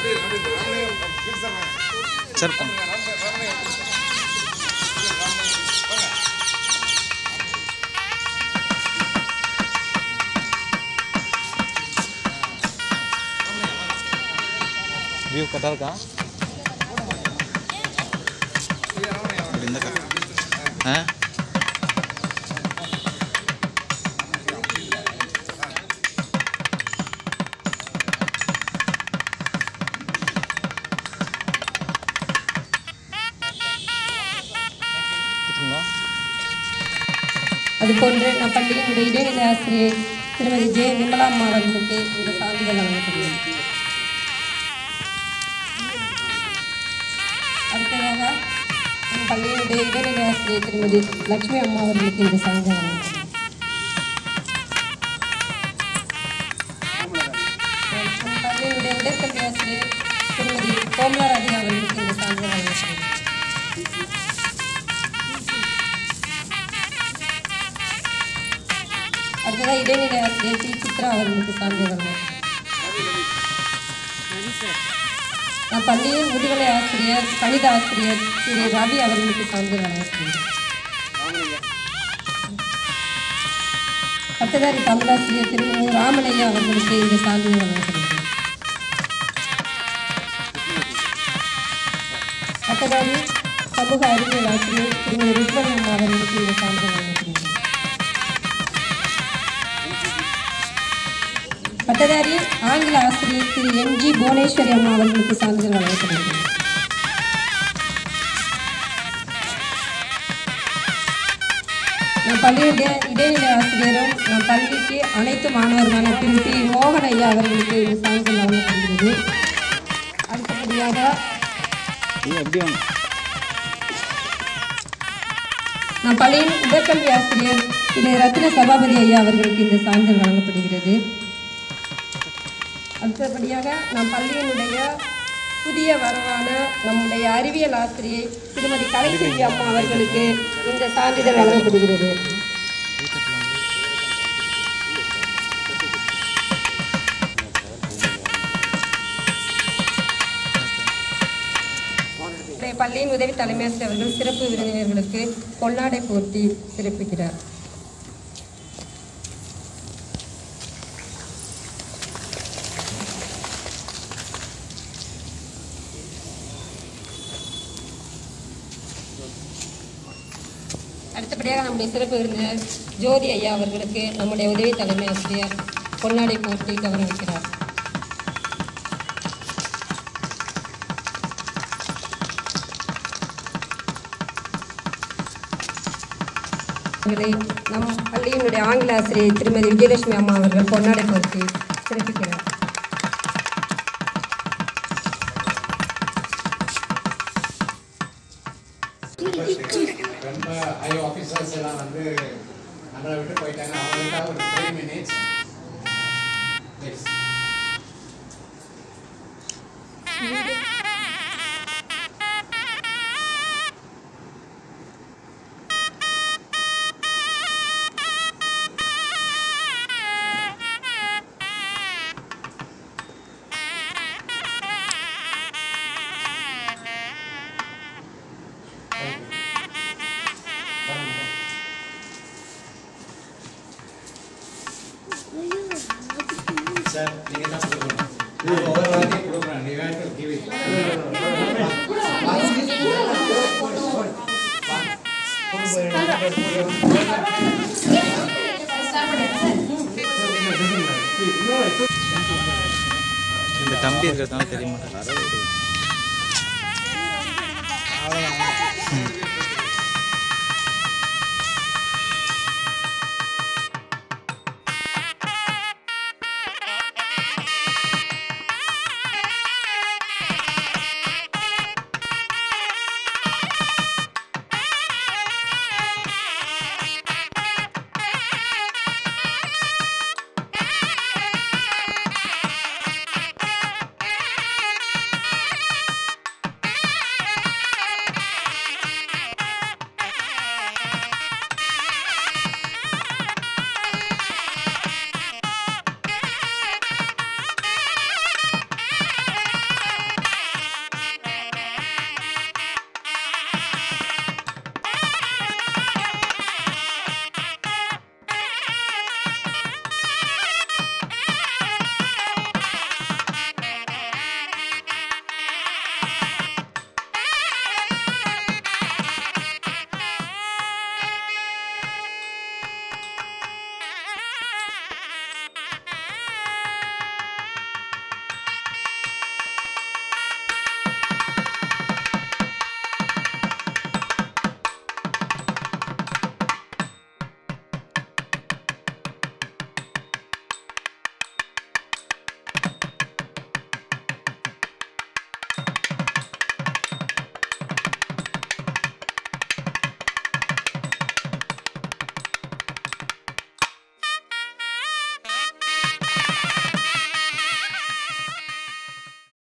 Sir போங்க view கரெக்டாக இருக்கா இப்படி இருந்தா correct. ஆ இருக்குங்களா அதுபோன்று நம் பள்ளியினுடைய இடைநிலை ஆசிரியர் திருமதி ஜே விமலா அம்மா அவர்களுக்கு இந்த சான்றிதழ் வழங்கப்படுகிறது அடுத்ததாக நம் பள்ளியினுடைய இடைநிலை ஆசிரியர் திருமதி லட்சுமி அம்மா அவர்களுக்கு இந்த சான்றிதழ் வழங்கப்படுகிறது நம் பள்ளியினுடைய உடற்கல்வி ஆசிரியர் திருமதி கோமலா ராதிகா அவர்களுக்கு இந்த சான்றிதழ் வழங்கப்படுகிறது அடுத்ததாக இடைநிலை ஆசிரியர் டி சித்ரா அவர்களுக்கு சான்றிதழ் நான் பள்ளியின் முதுகலை ஆசிரியர் கணித ஆசிரியர் திரு ரவி அவர்களுக்கு சான்றிதழ் வழங்கப்படுகிறது பட்டதாரி தமிழாசிரியர் திரு மு. ராமனையா அவர்களுக்கு இந்த சான்றிதழ் வழங்கப்படுகிறது பட்டதாரி சமூக அறிவியல் ஆசிரியர் திருமதி ருக்மணி அம்மா அவர்களுக்கு இந்த சான்றிதழ் வழங்கப்படுகிறது பட்டதாரி ஆங்கில ஆசிரியர் திரு எம் ஜி புவனேஸ்வரி அம்மா அவர்களுக்கு சான்றிதழ் வழங்கப்படுகிறது நம் பள்ளியுடைய இடைநிலை ஆசிரியரும் நம் பள்ளிக்கு அனைத்து மாணவர்களான திரு பி மோகன் ஐயா அவர்களுக்கு இந்த சான்றிதழ் வழங்கப்படுகிறது அடுத்தபடியாக இது எப்படி வாங்க நம் பள்ளியின் உடற்கல்வி ஆசிரியர் திரு ரத்ன சபாபதி ஐயா அவர்களுக்கு இந்த சான்றிதழ் வழங்கப்படுகிறது அடுத்தபடியாக நம் பள்ளியினுடைய புதிய வரவான நம்முடைய அறிவியல் ஆசிரியை திருமதி கலைச்செல்வி அம்மா அவர்களுக்கு இந்த சான்றிதழ் வழங்கப்படுகிறது நம்முடைய பள்ளியின் உதவி தலைமை ஆசிரியர் அவர்கள் சிறப்பு விருந்தினர்களுக்கு பொன்னாடை போர்த்தி சிறப்பிக்கிறார் அடுத்தபடியாக நம்முடைய சிறப்பு விருந்தினர் ஜோதி ஐயா அவர்களுக்கு நம்முடைய உதவி தலைமை ஆசிரியர் பொன்னாடை போர்த்தி கௌரவிக்கிறார் அவர்களை நம் பள்ளியினுடைய ஆங்கில ஆசிரியர் திருமதி விஜயலட்சுமி அம்மா அவர்கள் பொன்னாடை போர்த்தி சிறப்பிக்கிறார் ரொம்ப ஹை ஆஃபீஸர்ஸ் எல்லாம் வந்து நம்மளை விட்டு போயிட்டாங்க அவங்களுக்காக ஒரு த்ரீ மினிட்ஸ் ப்ளீஸ் சார் நீங்க தான் கொடுக்கணும் நான் ஒவ்வொரு வாட்டியும் கொடுக்குறேன் நீ வேட்டு கிவி இந்த தம்பி இருக்கிறதுனால தெரிய மாட்டேன்